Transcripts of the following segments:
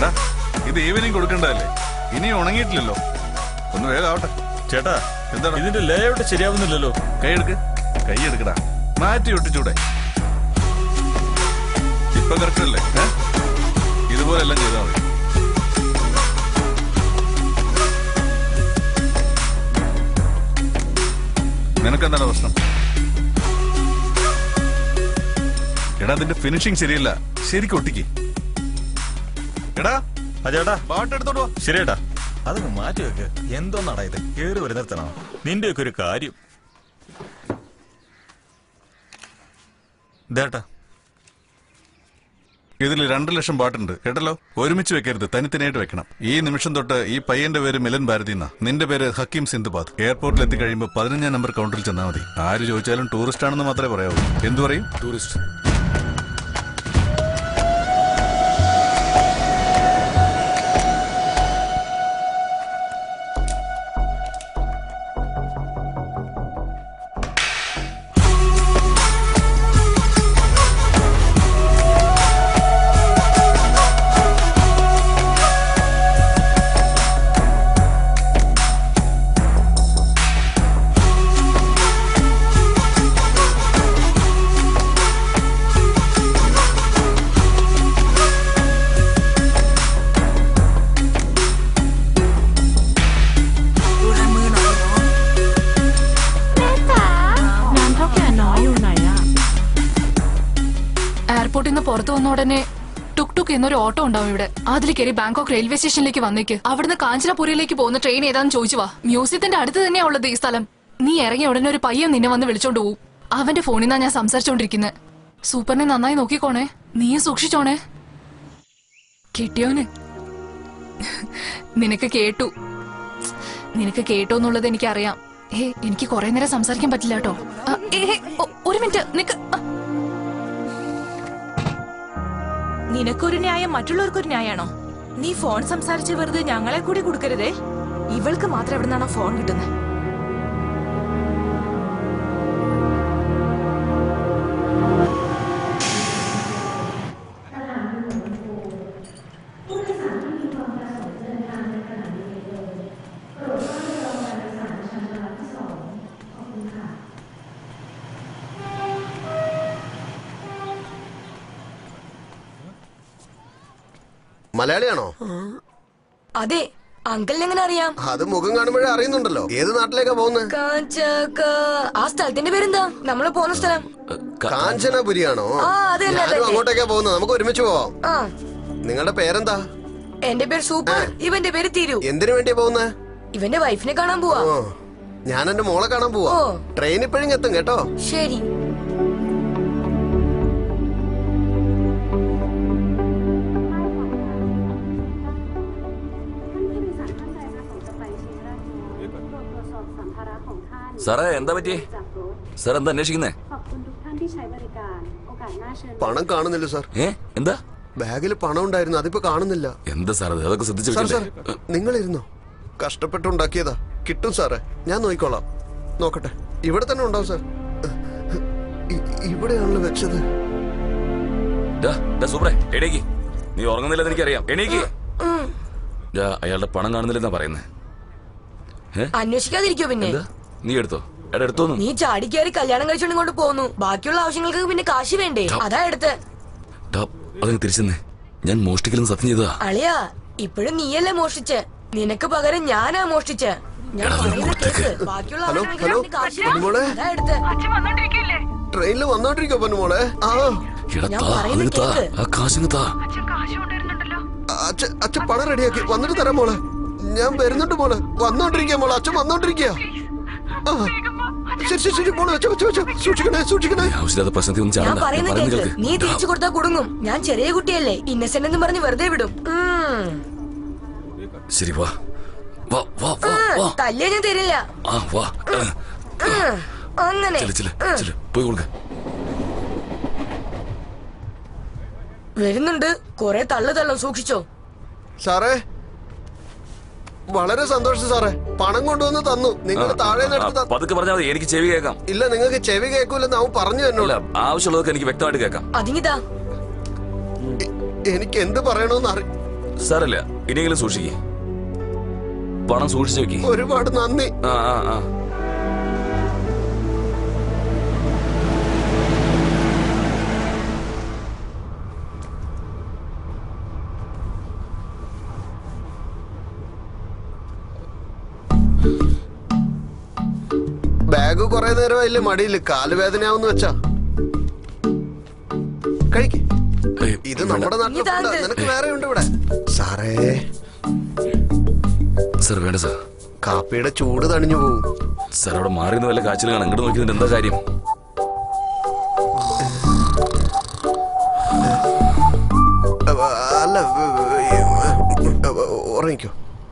എടാ ഇത് ഈവനിങ് കൊടുക്കണ്ടല്ലേ ഇനി ഉണങ്ങിയിട്ടില്ലല്ലോ ഒന്ന് വേഗം ആവട്ടെ ചേട്ടാ എന്താണ്? ഇതിന്റെ ലേഔട്ട് ശരിയാവുന്നില്ലല്ലോ കൈ എടുക്ക് കൈ എടുക്കടാ മാറ്റി ഒട്ടിച്ചൂടെ ഇപ്പൊ കറക്റ്റ് അല്ലേ ഏ? ഇതുപോലെ എല്ലാം ചെയ്താൽ മതി നിനക്കെന്താണ് പ്രശ്നം എടാ അതിന്റെ ഫിനിഷിംഗ് ശരിയല്ല ശരിക്കും ഒട്ടിക്ക് എടാ ആ ചേട്ടാ പാട്ട് എടുത്തോട്ട് വാ. ശരിയേട്ടാ അതൊന്ന് മാറ്റി വെക്ക് എന്തോന്നാടാ ഇത് കേറി വരുന്നിടത്തണോ നിന്റെയൊക്കെ ഒരു കാര്യം ഇതേട്ടാ ഇതിൽ രണ്ടു ലക്ഷം പാട്ടുണ്ട് കേട്ടല്ലോ ഒരുമിച്ച് വെക്കരുത് തനിത്തനായിട്ട് വെക്കണം ഈ നിമിഷം തൊട്ട് ഈ പയ്യന്റെ പേര് മിലൻ ഭാരതി എന്നാ നിന്റെ പേര് ഹക്കീം സിന്ധുബാദ് എയർപോർട്ടിൽ എത്തിക്കഴിയുമ്പോൾ പതിനഞ്ചാം നമ്പർ കൗണ്ടറിൽ ചെന്നാൽ മതി ആര് ചോദിച്ചാലും ടൂറിസ്റ്റ് ആണെന്ന് മാത്രമേ പറയാവൂ എന്തു പറയും ടൂറിസ്റ്റ് งานเท่าแก่น้อยอยู่ไหนอะ എയർപോർട്ടിൽ നിന്ന് പുറത്തു വന്ന ഉടനെ ടുക് ടുക് എന്നൊരു ഓട്ടോ ഉണ്ടാവും ഇവിടെ അതിൽ കയറി ബാങ്കോക്ക് റെയിൽവേ സ്റ്റേഷനിലേക്ക് വന്നേക്ക് അവിടുന്ന് കാഞ്ചനപുരിയിലേക്ക് പോകുന്ന ട്രെയിൻ ഏതാന്ന് ചോദിച്ചു വാ മ്യൂസിയത്തിന്റെ അടുത്ത് തന്നെയാ ഉള്ളത് ഈ സ്ഥലം നീ ഇറങ്ങിയ ഉടനെ ഒരു പയ്യൻ നിന്നെ വന്ന് വിളിച്ചോണ്ട് പോവും അവന്റെ ഫോണിൽ നിന്നാ ഞാൻ സംസാരിച്ചോണ്ടിരിക്കുന്നത് സൂപ്പറിനെ നന്നായി നോക്കിക്കോണേ നീയും സൂക്ഷിച്ചോണേ കിട്ടിയോന് നിനക്ക് കേട്ടു നിനക്ക് കേട്ടോ എന്നുള്ളത് എനിക്കറിയാം ഏ എനിക്ക് കുറെ നേരം സംസാരിക്കാൻ പറ്റില്ല കേട്ടോ ആ, ഏ, ഏ, ഒ- ഒരു മിനിറ്റ് നിക്ക് ആ, നിനക്കൊരു ന്യായം മറ്റുള്ളവർക്കൊരു ന്യായാണോ നീ ഫോൺ സംസാരിച്ച് വെറുതെ ഞങ്ങളെ കൂടി കൊടുക്കരുതേ ഇവൾക്ക് മാത്രം എവിടെ നിന്നാണോ ഫോൺ കിട്ടുന്നത് മലയാളിയാണോ അതെ അങ്കിളിന് എങ്ങനെ അറിയാം അത് മുഖം കാണുമ്പോഴേ അറിയുന്നുണ്ടല്ലോ ഏത് നാട്ടിലേക്കാ പോകുന്നത് കാഞ്ചക ആ സ്ഥലത്തിന്റെ പേരെന്താ നമ്മള് പോകുന്ന സ്ഥലം കാഞ്ചനപുരിയാണോ ആ, അത് തന്നെ, അത് ഞാനും തന്നെ. അങ്ങോട്ടേക്കാ പോകുന്നത് നമുക്ക് ഒരുമിച്ച് പോവാം ആ നിങ്ങളുടെ പേരെന്താ എന്റെ പേര് സൂപ്പർ ഇവന്റെ പേര് തിരു എന്തിനു വേണ്ടിയാ പോകുന്നത് ഇവന്റെ വൈഫിനെ കാണാൻ പോവാ ഓ ഞാൻ എന്റെ മോളെ കാണാൻ പോവാ ഓ. ട്രെയിൻ ഇപ്പോഴും എത്തും കേട്ടോ ശരി സാറേ എന്താ പറ്റി സാർ എന്താ അന്വേഷിക്കുന്നേ പണം കാണുന്നില്ല സാർ ഏ എന്താ ബാഗിൽ പണം ഉണ്ടായിരുന്നു അതിപ്പോ കാണുന്നില്ല എന്താ സാർ അത് അതൊക്കെ ശ്രദ്ധിച്ചു സാർ സാർ വെക്കണ്ടേ നിങ്ങൾ ഇരുന്നോ കഷ്ടപ്പെട്ടുണ്ടാക്കിയതാ കിട്ടും സാറേ ഞാൻ നോക്കിക്കോളാം നോക്കട്ടെ ഇവിടെ തന്നെ ഉണ്ടാവും സാർ ഇ- ഇവിടെയാണല്ലോ വെച്ചത് ഡാ, ഡാ സൂപ്പറേ എണീക്ക് നീ ഉറങ്ങുന്നില്ലെന്ന് എനിക്കറിയാം എണീക്ക് ഡാ, അയാളുടെ പണം കാണുന്നില്ലെന്നാ പറയുന്നേ ഏ അന്വേഷിക്കാതിരിക്കോ പിന്നെ എന്താ നീ എടുത്തോ എടാ എടുത്തോന്നു നീ ചാടിക്കേറി കല്യാണം കഴിച്ചോണ്ട് കൊണ്ട് പോന്നു ബാക്കിയുള്ള ആവശ്യങ്ങൾക്ക് പിന്നെ കാശ് വേണ്ടേ അതാ എടുത്ത് ഡാ, അതങ്ങ് തിരിച്ചെന്നേ ഞാൻ മോഷ്ടിക്കലെന്ന് സത്യം ചെയ്തതാ അളിയാ ഇപ്പോഴും നീയല്ലേ മോഷ്ടിച്ച് നിനക്ക് പകരം ഞാനാ മോഷ്ടിച്ച് ഞാൻ എടാ, പറയുന്ന കൊടുത്തേക്ക്. കേക്ക് ബാക്കിയുള്ള ഹലോ, ആവശ്യങ്ങൾക്ക് ഹലോ, പിന്നെ കാശ് പൊന്നുമോളെ. അതാ എടുത്ത് ട്രെയിനിൽ വന്നോണ്ടിരിക്കോ പൊന്നുമോളെ ആ എടാ ഞാൻ താ പറയുന്ന അതിന് താ കേക്ക്. ആ കാശങ്ങ് താ അച്ഛൻ അച്ഛൻ പണം റെഡിയാക്കി വന്നിട്ട് തരാം മോളെ ഞാൻ വരുന്നുണ്ട് മോളെ വന്നോണ്ടിരിക്കുക മോളെ അച്ഛൻ വന്നോണ്ടിരിക്കുക ആ ശരി ശരി ശരി മോളെ വെച്ചോ വെച്ചോ വെച്ചോ സൂക്ഷിക്കണേ സൂക്ഷിക്കണേ ആവശ്യമില്ലാത്ത പ്രശ്നത്തിൽ ഒന്നും ഞാൻ ചാടണ്ട പറയുന്ന ഞാൻ പറയുന്നത് കേക്ക് നീ കേൾക്ക്. ഡാ, തിരിച്ചു കൊടുത്താ കുടുങ്ങും ഞാൻ ചെറിയ കുട്ടിയല്ലേ ഇന്നസെന്റ് എന്ന് പറഞ്ഞ് വെറുതെ വിടും ഉം. ശരി വാ വാ വാ വാ ഉം. വാ തല്ലിയ ഞാൻ തരില്ല ആ വാ ഏ, ഉം. അങ്ങനെ ചെല്ല് ചെല്ല് ഉം. ചെല്ല് പോയി കൊടുക്ക വരുന്നുണ്ട് കൊറേ തള്ളു തള്ളും സൂക്ഷിച്ചോ സാറേ വളരെ സന്തോഷം സാറേ പണം കൊണ്ടുവന്ന് തന്നു നിങ്ങൾ താഴെ ആ, നിന്നെടുത്ത് ത- പതുക്കെ പറഞ്ഞാൽ മതി എനിക്ക് ചെവി കേൾക്കാം ഇല്ല നിങ്ങൾക്ക് ചെവി കേൾക്കൂലെന്ന് അവൻ പറഞ്ഞു എന്നോട് അല്ല ആവശ്യമുള്ളതൊക്കെ എനിക്ക് വ്യക്തമായിട്ട് കേൾക്കാം അതിങ്ങിതാ എ- എനിക്ക് എന്ത് പറയണമെന്ന് അറി സാരല്ല ഇനിയെങ്കിലും സൂക്ഷിക്കേ പണം സൂക്ഷിച്ചു വെക്കേ ഒരുപാട് നന്ദി ആ ആ ആ ബാഗ് കുറെ നേരമായില്ലേ മടിയില്ല കാലുവേദനയാവുന്ന വെച്ചാ കഴിക്ക് ഏയ്, ഇത് വേണ്ട. നമ്മുടെ നാട്ടിലെ ഇതാ ഫുഡാ. ഇത്. നിനക്ക് വേറെ ഉണ്ട് ഇവിടെ സാറേ സാർ വേണ്ട സാർ കാപ്പിയുടെ ചൂട് തണിഞ്ഞു പോവും സാർ അവിടെ മാറിയെന്ന് വല്ല കാച്ചിൽ കാണാം ഇങ്ങോട്ട് നോക്കിയിട്ട് എന്താ കാര്യം അവ- അല്ല അവ- അവ- ഉറങ്ങിക്കോ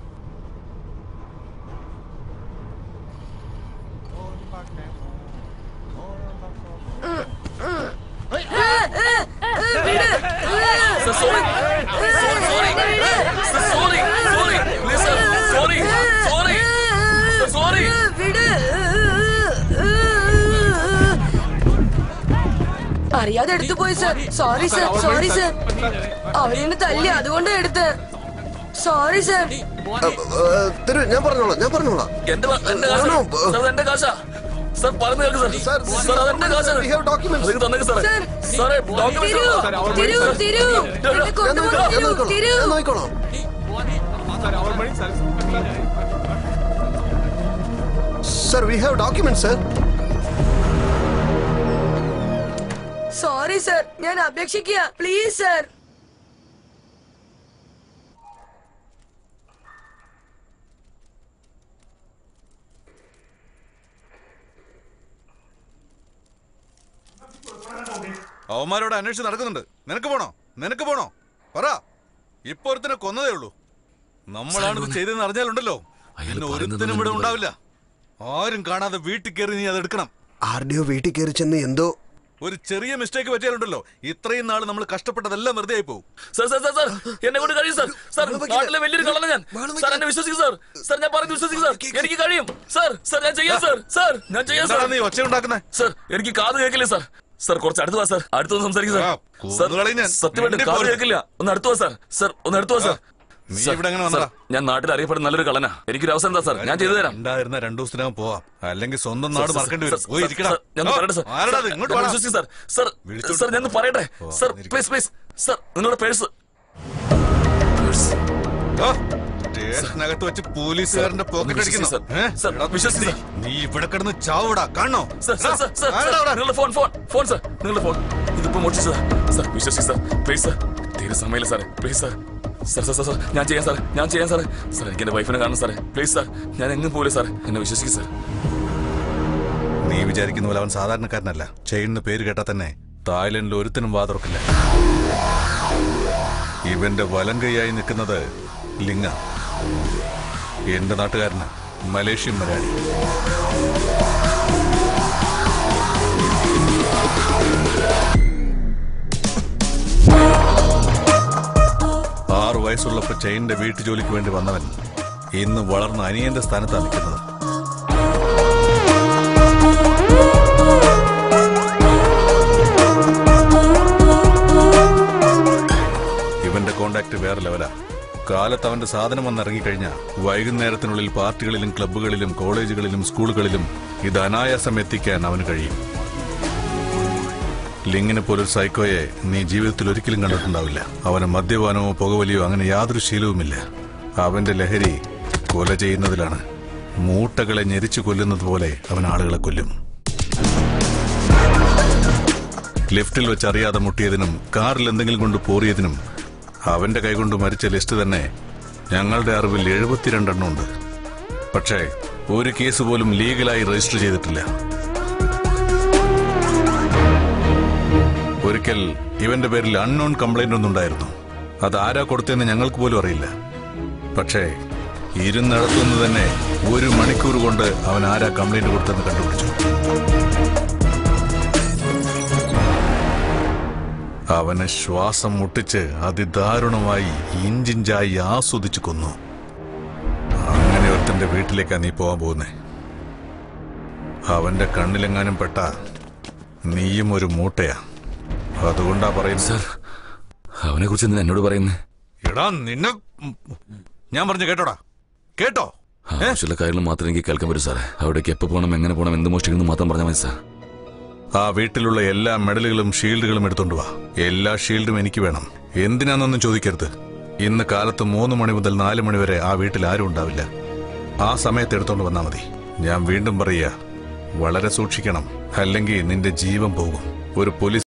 Sir, sorry. Sorry, sorry. Sir, sorry. Sorry. Please, sir. Sorry. Sorry. Sir, sorry. വിട് അറിയാതെ എടുത്തു പോയി sir sorry sir sorry sir അവരെന്നെ തല്ലി അതുകൊണ്ട് എടുത്ത് സോറി സർ തരൂ ഞാൻ പറഞ്ഞോളാം ഞാൻ പറഞ്ഞോളാം എന്റെ പ- എന്റെ കാശ് ആണോ? സാർ അത് എന്റെ കാശാ സാർ പറഞ്ഞു കേൾക്ക് സാർ Sir, സാർ അതെന്റെ കാശാണ് we have documents. അതൊക്കെ തന്നേക്ക് സാറേ Sir. സാറേ തിരു ഡോക്യുമെന്റ് തിരു തിരു എന്നെ ഞാൻ കൊണ്ടുപോ നോക്കിക്കോളാം തിരു ഞാൻ തിരു നോക്കിക്കോളാം sir we have document sir sorry sir ഞാൻ അപേക്ഷിക്കുക പ്ലീസ് സർ അവന്മാരോട് അന്വേഷിച്ച് നടക്കുന്നുണ്ട് നിനക്ക് പോണോ നിനക്ക് പോണോ പറ ഇപ്പൊ ഒരുത്തിനെ കൊന്നതേ ഉള്ളൂ നമ്മളാണ് ഇത് ചെയ്തതെന്ന് അറിഞ്ഞാലുണ്ടല്ലോ അയാൾ പിന്നെ പറയുന്നത് ഒരുത്തിനും ഇവിടെ നിന്നോട് ഉണ്ടാവില്ല ആരും കാണാതെ വീട്ടിൽ കയറി നീ അത് എടുക്കണം ആരുടെയോ വീട്ടിൽ കയറി ചെന്ന് എന്തോ ഒരു ചെറിയ മിസ്റ്റേക്ക് പറ്റിയാലുണ്ടല്ലോ ഇത്രയും നാൾ നമ്മൾ കഷ്ടപ്പെട്ടതെല്ലാം വെറുതെ ആയി പോകും സാർ സാർ സാർ സാർ എന്നെ കൊണ്ട് കഴിയും സാർ സാർ നാട്ടിലെ വലിയൊരു കള്ളന ഞാൻ സാർ എന്നെ വിശ്വസിക്കും സാർ സാർ ഞാൻ പറഞ്ഞു വിശ്വസിക്കും സാർ എനിക്ക് കഴിയും സാർ സാർ ഞാൻ ചെയ്യാം സാർ സാർ ഞാൻ ചെയ്യാം സാർ എന്താണ് നീ ഒച്ച ഉണ്ടാക്കുന്നത് സാർ എനിക്ക് കാത് കേൾക്കില്ല സാർ സാർ കുറച്ച് അടുത്ത് വാ സാർ അടുത്തൊന്ന് സംസാരിക്കും ആ, സാർ സാർ കൊന്നുകളയും ഞാൻ. സത്യമായിട്ട് മിണ്ടി കാത് പോരുത്. കേൾക്കില്ല ഒന്ന് അടുത്ത് വാ സാർ സാർ ഒന്ന് അടുത്ത് വാ സാർ നീ സാർ, ഇവിടെ എങ്ങനെ സാർ, വന്നടാ? ഞാൻ നാട്ടിൽ അറിയപ്പെടുന്ന നല്ലൊരു കള്ളനാ എനിക്കൊരു അവസരം എന്താ സാർ ഞാൻ ചെയ്തു തരാം ഉണ്ടായിരുന്ന രണ്ടു ദിവസത്തിനകം പോവാം അല്ലെങ്കിൽ സ്വന്തം സാർ, നാട് സാർ, മറക്കേണ്ടി സാർ, വരും പോയി സാർ, ഇരിക്കണം സാർ, ഞാനൊന്ന് പറയട്ടെ സാർ ആരടാ അത്? ഇങ്ങോട്ട് സാർ, വാടാ. വിശ്വസിക്ക് സാർ സാർ വിളിച്ചോണ്ട് സാർ ഞാനൊന്ന് പറയട്ടെ ഓ, സാർ വന്നിരിക്ക്. പ്ലീസ് പ്ലീസ് സാർ നിങ്ങളുടെ പേഴ്സ് ഓ, സ്റ്റേഷനകത്ത് വെച്ച് പോലീസുകാരന്റെ പോക്കറ്റ് അടിക്കുന്നു സാർ. ഏ? സാർ, വിശ്വസിക്ക് സാർ. നീ ഇവിടെ കിടന്ന് ചാവൂടാ കാണണോ സാർ സാർ സാർ സാർ ആരെടാ സാർ, അവിടെ? നിങ്ങളുടെ ഫോൺ ഫോൺ ഫോൺ സാർ നിങ്ങളുടെ ഫോൺ ഇതിപ്പോ മോഷിച്ചതാ സാർ വിശ്വസിക്ക് സാർ പ്ലീസ് സാർ തീരെ സമയമില്ല സാറേ please sir sir sir sir sir ഞാൻ ചെയ്യാം സാർ ഞാൻ ചെയ്യാം സാറേ സാർ എനിക്ക് എന്റെ വൈഫിനെ കാണണം സാറേ പ്ലീസ് സാർ ഞാൻ എങ്ങും പോലെ സാർ എന്നെ വിശ്വസിക്കും സാർ നീ വിചാരിക്കുന്ന പോലെ അവൻ സാധാരണക്കാരനല്ല ചെയിനിന് പേര് കേട്ടാ തന്നെ തായ്ലൻഡിൽ ഒരുത്തിനും വാതുറക്കില്ല ഇവന്റെ വലം കൈയായി നിൽക്കുന്നത് ലിംഗ എന്റെ നാട്ടുകാരന് മലേഷ്യൻ മലയാളി ആറു വയസ്സുള്ളപ്പോ ചെയിന്റെ വീട്ടു ജോലിക്ക് വേണ്ടി വന്നവൻ ഇന്ന് വളർന്ന അനിയന്റെ സ്ഥാനത്താണ് നിൽക്കുന്നത് ഇവന്റെ കോണ്ടാക്ട് വേറെ ലെവലാ കാലത്ത് അവന്റെ സാധനം വന്ന് ഇറങ്ങിക്കഴിഞ്ഞാൽ വൈകുന്നേരത്തിനുള്ളിൽ പാർട്ടികളിലും ക്ലബ്ബുകളിലും കോളേജുകളിലും സ്കൂളുകളിലും ഇത് അനായാസം എത്തിക്കാൻ അവന് കഴിയും ലിങ്ങിനെ പോലൊരു സൈക്കോയെ നീ ജീവിതത്തിൽ ഒരിക്കലും കണ്ടിട്ടുണ്ടാവില്ല അവന് മദ്യപാനമോ പുകവലിയോ അങ്ങനെ യാതൊരു ശീലവുമില്ല അവന്റെ ലഹരി കൊല ചെയ്യുന്നതിലാണ് മൂട്ടകളെ ഞെരിച്ചു കൊല്ലുന്നത് പോലെ അവൻ ആളുകളെ കൊല്ലും ലിഫ്റ്റിൽ വെച്ച് അറിയാതെ മുട്ടിയതിനും കാറിൽ എന്തെങ്കിലും കൊണ്ട് പോറിയതിനും അവന്റെ കൈകൊണ്ട് മരിച്ച ലിസ്റ്റ് തന്നെ ഞങ്ങളുടെ അറിവിൽ എഴുപത്തിരണ്ടെണ്ണം ഉണ്ട് പക്ഷേ ഒരു കേസ് പോലും ലീഗലായി രജിസ്റ്റർ ചെയ്തിട്ടില്ല ഒരിക്കൽ ഇവന്റെ പേരിൽ അൺനോൺ കംപ്ലൈന്റ് ഒന്നുണ്ടായിരുന്നു അത് ആരാ കൊടുത്തതെന്ന് ഞങ്ങൾക്ക് പോലും അറിയില്ല പക്ഷേ ഇരുന്നിടത്തുനിന്ന് തന്നെ ഒരു മണിക്കൂർ കൊണ്ട് അവൻ ആരാ കംപ്ലൈന്റ് കൊടുത്തെന്ന് കണ്ടുപിടിച്ചു അവനെ ശ്വാസം മുട്ടിച്ച് അതിദാരുണമായി ഇഞ്ചിഞ്ചായി ആസ്വദിച്ചു കൊന്നു അങ്ങനെ ഒരുത്തന്റെ വീട്ടിലേക്കാ നീ പോവാൻ പോകുന്നേ അവന്റെ കണ്ണിലെങ്ങാനും പെട്ട നീയും ഒരു മൂട്ടയാ അതുകൊണ്ടാ പറയുന്നത് സാർ അവനെ കുറിച്ച് എന്തിനാ എന്നോട് പറയുന്നത് എടാ നിന്നെ ഉം, ഞാൻ പറഞ്ഞു കേട്ടോടാ കേട്ടോ ആവശ്യമുള്ള കാര്യങ്ങൾ മാത്രമേ എനിക്ക് കേൾക്കാൻ പറ്റൂ സാറേ അവിടേക്ക് എപ്പോൾ പോകണം എങ്ങനെ പോകണം എന്ത് മോഷ്ടിക്കണം മാത്രം പറഞ്ഞാൽ മതി സാർ ആ വീട്ടിലുള്ള എല്ലാ മെഡലുകളും ഷീൽഡുകളും എടുത്തോണ്ട് വാ എല്ലാ ഷീൽഡും എനിക്ക് വേണം എന്തിനാന്നൊന്നും ചോദിക്കരുത് ഇന്ന് കാലത്ത് മൂന്ന് മണി മുതൽ നാല് മണി വരെ ആ വീട്ടിൽ ആരും ഉണ്ടാവില്ല ആ സമയത്ത് എടുത്തോണ്ട് വന്നാ മതി ഞാൻ വീണ്ടും പറയുക വളരെ സൂക്ഷിക്കണം അല്ലെങ്കിൽ നിന്റെ ജീവൻ പോകും ഒരു പോലീസ്